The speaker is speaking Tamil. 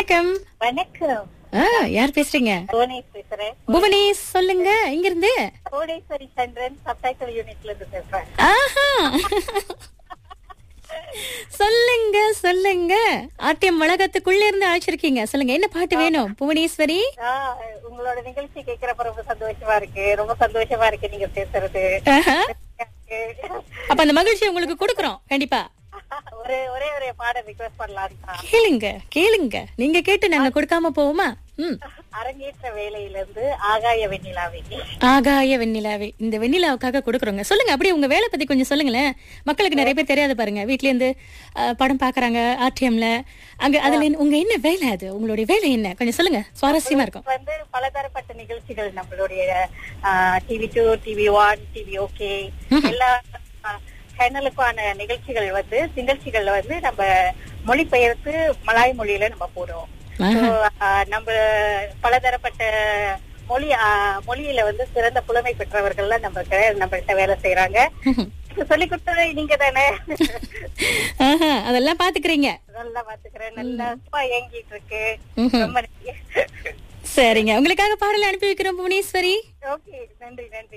வணக்கம் வணக்கம் ஆ, யார் பேசுறீங்க புவனேஷ் பேசுறேன் புவனேஷ் சொல்லுங்க இங்க இருந்து புவனேஸ்வரி சந்திரன் சப்டைட்டில் யூனிட்ல இருந்து பேசுறேன் ஆஹா சொல்லுங்க சொல்லுங்க ஆட்டியம் வழக்கத்துக்குள்ள இருந்து அழைச்சிருக்கீங்க சொல்லுங்க என்ன பாட்டு வேணும் புவனேஸ்வரி ஆ, உங்களோட நிகழ்ச்சி கேட்கிறப்ப ரொம்ப சந்தோஷமா இருக்கு ரொம்ப சந்தோஷமா இருக்கு நீங்க பேசுறது ஆஹா. அப்ப அந்த மகிழ்ச்சி உங்களுக்கு கொடுக்கறோம் கண்டிப்பா ஒரே ஒரே ஒரே பாடம் ரிக்வெஸ்ட் பண்ணலாம் தான் கேளுங்க கேளுங்க நீங்க கேட்டு நாங்க கொடுக்காம போவோமா ம் அரங்கேற்ற வேலையில இருந்து ஆகாய வெண்ணிலா வெண்ணி ஆகாய வெண்ணிலாவே இந்த வெண்ணிலாவுக்காக கொடுக்குறோங்க சொல்லுங்க அப்படியே உங்க வேலை பத்தி கொஞ்சம் சொல்லுங்களேன் மக்களுக்கு நிறைய பேர் தெரியாது பாருங்க வீட்ல இருந்து அஹ், படம் பாக்குறாங்க ஆர்டிஎம்ல அங்க அதுல என்ன- உங்க என்ன வேலை அது உங்களுடைய வேலை என்ன கொஞ்சம் சொல்லுங்க சுவாரஸ்யமா இருக்கும் வந்து பலதரப்பட்ட நிகழ்ச்சிகள் நம்மளுடைய TV two TV one TV okay எல்லா சேனலுக்கான நிகழ்ச்சிகள் வந்து நிகழ்ச்சிகள்ல வந்து நம்ம மொழிபெயர்த்து மலாய் மொழியில நம்ம போடுறோம் So, ஆஹ், நம்ம பலதரப்பட்ட மொழி ஆஹ், மொழியில வந்து சிறந்த புலமை பெற்றவர்கள்லாம் நம்ம நம்மள்கிட்ட வேலை செய்யறாங்க சொல்லி கொடுத்தது நீங்க தானே ஆஹா, அதெல்லாம் பாத்துக்கிறீங்க நல்லா பாத்துக்கிறேன் நல்லா அப்பா இயங்கிட்டு இருக்கு ம்ஹும். ரொம்ப நன்றி சரிங்க உங்களுக்காக பாடல் அனுப்பி வைக்கிறோம் புவனேஸ்வரி ஓகே நன்றி நன்றி